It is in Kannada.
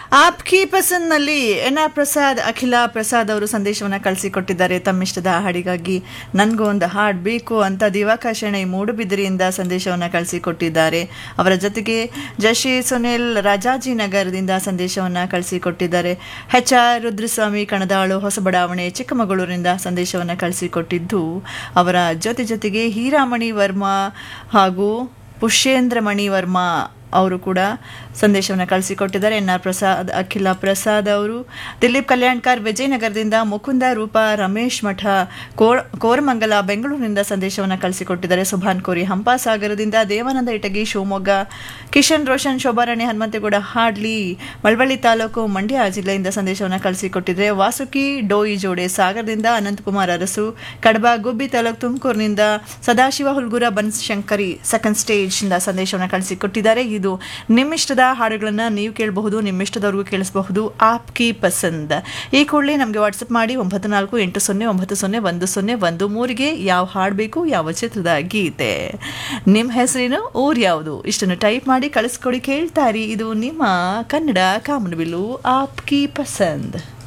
ಆಪ್ಕಿ ಪಸಂದ್ನಲ್ಲಿ ಎನ್ ಆರ್ ಪ್ರಸಾದ್ ಅಖಿಲ ಪ್ರಸಾದ್ ಅವರು ಸಂದೇಶವನ್ನು ಕಳಿಸಿಕೊಟ್ಟಿದ್ದಾರೆ ತಮ್ಮಿಷ್ಟದ ಹಾಡಿಗಾಗಿ ನನಗೂ ಒಂದು ಹಾಡು ಬೇಕು ಅಂತ ದಿವಾಕರ್ ಶೆಣೈ ಮೂಡುಬಿದಿರಿಯಿಂದ ಸಂದೇಶವನ್ನು ಕಳಿಸಿಕೊಟ್ಟಿದ್ದಾರೆ ಅವರ ಜೊತೆಗೆ ಜಶಿ ಸುನಿಲ್ ರಾಜಾಜಿನಗರದಿಂದ ಸಂದೇಶವನ್ನು ಕಳಿಸಿಕೊಟ್ಟಿದ್ದಾರೆ ಎಚ್ ಆರ್ ರುದ್ರಸ್ವಾಮಿ ಕಣದಾಳು ಹೊಸಬಡಾವಣೆ ಚಿಕ್ಕಮಗಳೂರಿನಿಂದ ಸಂದೇಶವನ್ನು ಕಳಿಸಿಕೊಟ್ಟಿದ್ದು ಅವರ ಜೊತೆ ಜೊತೆಗೆ ಹೀರಾಮಣಿ ವರ್ಮಾ ಹಾಗೂ ಪುಷ್ಯೇಂದ್ರಮಣಿ ವರ್ಮಾ ಅವರು ಕೂಡ ಸಂದೇಶವನ್ನು ಕಳಿಸಿಕೊಟ್ಟಿದ್ದಾರೆ ಎನ್ ಆರ್ ಪ್ರಸಾದ್ ಅಖಿಲ ಪ್ರಸಾದ್ ಅವರು ದಿಲೀಪ್ ಕಲ್ಯಾಣ್ಕರ್ ವಿಜಯನಗರದಿಂದ ಮುಕುಂದ ರೂಪ ರಮೇಶ್ ಮಠ ಕೋರ್ ಕೋರಮಂಗಲ ಬೆಂಗಳೂರಿನಿಂದ ಸಂದೇಶವನ್ನು ಕಳಿಸಿಕೊಟ್ಟಿದ್ದಾರೆ ಸುಭಾನ್ ಕೋರಿ ಹಂಪಾಸಾಗರದಿಂದ ದೇವಾನಂದ ಇಟಗಿ ಶಿವಮೊಗ್ಗ ಕಿಶನ್ ರೋಷನ್ ಶೋಭಾರಾಣಿ ಹನುಮಂತೇಗೌಡ ಹಾಡ್ಲಿ ಮಳವಳ್ಳಿ ತಾಲೂಕು ಮಂಡ್ಯ ಜಿಲ್ಲೆಯಿಂದ ಸಂದೇಶವನ್ನು ಕಳಿಸಿಕೊಟ್ಟಿದ್ದಾರೆ ವಾಸುಕಿ ಡೋಯಿ ಜೋಡೆ ಸಾಗರದಿಂದ ಅನಂತಕುಮಾರ್ ಅರಸು ಕಡಬ ಗುಬ್ಬಿ ತಾಲೂಕು ತುಮಕೂರಿನಿಂದ ಸದಾಶಿವ ಹುಲ್ಗುರ ಬನಶಂಕರಿ ಸೆಕೆಂಡ್ ಸ್ಟೇಜ್ನಿಂದ ಸಂದೇಶವನ್ನು ಕಳಿಸಿಕೊಟ್ಟಿದ್ದಾರೆ ಇದು ನಿಮ್ಮಿಷ್ಟದ ಹಾಡುಗಳನ್ನು ನೀವು ಕೇಳಬಹುದು ನಿಮ್ಮಿಷ್ಟದವ್ರಿಗೂ ಕೇಳಿಸಬಹುದು ಆಪ್ ಕಿ ಪಸಂದ್ ಈ ಕೂಡಲೇ ನಮಗೆ ವಾಟ್ಸಪ್ ಮಾಡಿ ಒಂಬತ್ತು ನಾಲ್ಕು ಎಂಟು ಸೊನ್ನೆ ಒಂಬತ್ತು ಸೊನ್ನೆ ಒಂದು ಸೊನ್ನೆ ಒಂದು ಮೂರಿಗೆ ಯಾವ ಹಾಡು ಬೇಕು ಯಾವ ಚಿತ್ರದ ಗೀತೆ ನಿಮ್ಮ ಹೆಸರೇನು ಊರು ಯಾವುದು ಇಷ್ಟನ್ನು ಟೈಪ್ ಮಾಡಿ ಕಳಿಸ್ಕೊಡಿ ಕೇಳ್ತಾರಿ ಇದು ನಿಮ್ಮ ಕನ್ನಡ ಕಾಮನಬಿಲ್ಲು ಆಪ್ ಕಿ ಪಸಂದ್